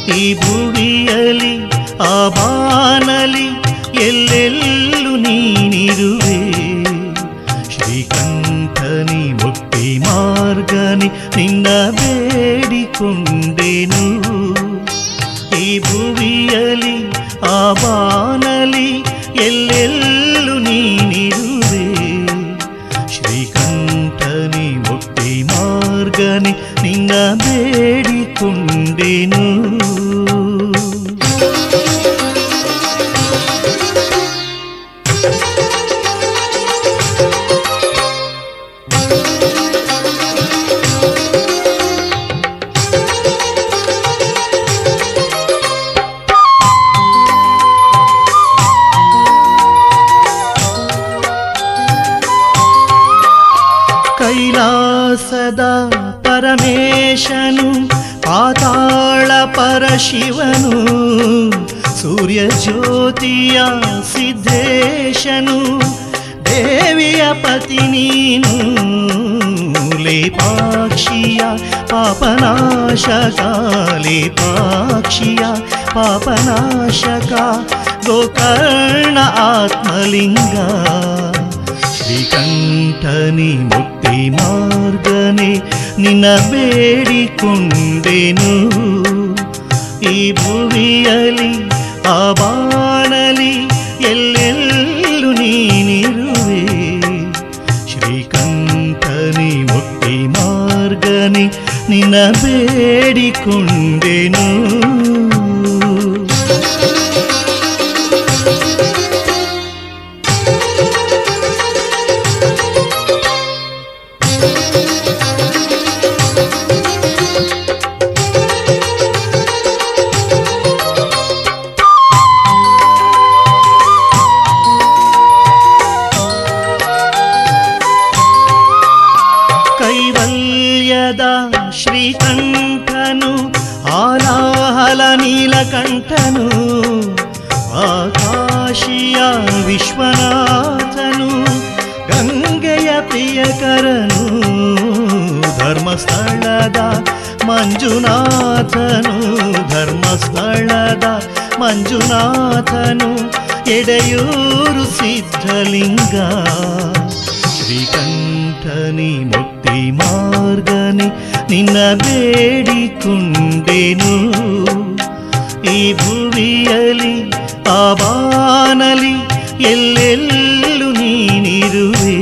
ಈ ಭುವಿಯಲಿ ಆ ಬಾನಲಿ ಎಲ್ಲೆಲ್ಲೂ ನೀನಿರುವೆ ಶ್ರೀಕಂಠನಿ ಮುಕ್ತಿ ಮಾರ್ಗನಿ ನಿನ್ನ ಬೇಡಿಕೊಂಡೆನು ಈ ಭುವಿಯಲಿ ಆ ಬಾನಲಿ ಎಲ್ಲೆಲ್ಲೂ ನೀನಿರುವೆ ಶ್ರೀಕಂಠನಿ ಮುಕ್ತಿ ಮಾರ್ಗನಿ ನಿನ್ನ ಬೇಡಿಕೊಂಡೆನು ಕೈಲಾಸದ ಪರಮೇಶನು ಪಾತಾಳ ಪರಶಿವನು ಸೂರ್ಯ ಜ್ಯೋತಿಯ ಸಿದ್ಧೇಶನು ದೇವಿಯ ಪತಿ ನೀನು ಲೇಪಾಕ್ಷಿಯ ಪಾಪನಾಶಕ ಲೇಪಾಕ್ಷಿಯ ಪಾಪನಾಶಕ ಗೋಕರ್ಣ ಆತ್ಮಲಿಂಗ ಶ್ರೀಕಂಠನಿ ಮುಕ್ತಿ ಮಾರ್ಗನೆ ನಿನ್ನ ಬೇಡಿಕೊಂಡೆನು ಈ ಭುವಿಯಲಿ ಆ ಬಾನಲಿ ಎಲ್ಲೆಲ್ಲೂ ನೀನಿರುವೆ ಶ್ರೀಕಂಠನಿ ಮುಕ್ತಿ ಮಾರ್ಗನೆ ನಿನ್ನ ಬೇಡಿಕೊಂಡೆನು ಕೈವಲ್ಯದ ಶ್ರೀಕಂಠನು ಆಲಾಹಲ ನೀಲಕಂಠನು ಆಕಾಶಿಯ ವಿಶ್ವನಾಥನು ಗಂಗೆಯ ಪ್ರಿಯಕರನು ಧರ್ಮಸ್ಥಳದ ಮಂಜುನಾಥನು ಧರ್ಮಸ್ಥಳದ ಮಂಜುನಾಥನು ಎಡೆಯೂರು ಸಿದ್ಧಲಿಂಗ ಶ್ರೀಕಂಠನಿ ಮುಕ್ತಿ ಮಾರ್ಗನಿ ನಿನ್ನ ಬೇಡಿಕೊಂಡೆನು ಈ ಭುವಿಯಲಿ ಆ ಬಾನಲಿ ಎಲ್ಲೆಲ್ಲೂ ನೀನಿರುವೆ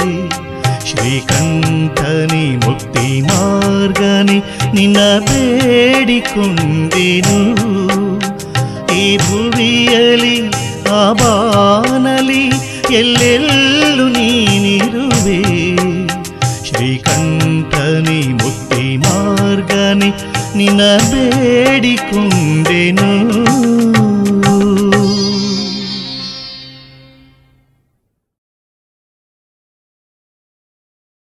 ಶ್ರೀಕಂಠನಿ ಮುಕ್ತಿ ಮಾರ್ಗನಿ ನಿನ್ನ ಬೇಡಿಕೊಂಡೆನು ಈ ಭುವಿಯಲಿ ಆ ಬಾನಲಿ ಎಲ್ಲೆಲ್ಲೂ ನೀನಿರುವೆ ಶ್ರೀಕಂಠನಿ ಮುಕ್ತಿ ಮಾರ್ಗನಿ ನಿನ್ನ ಬೇಡಿಕೊಂಡೆನು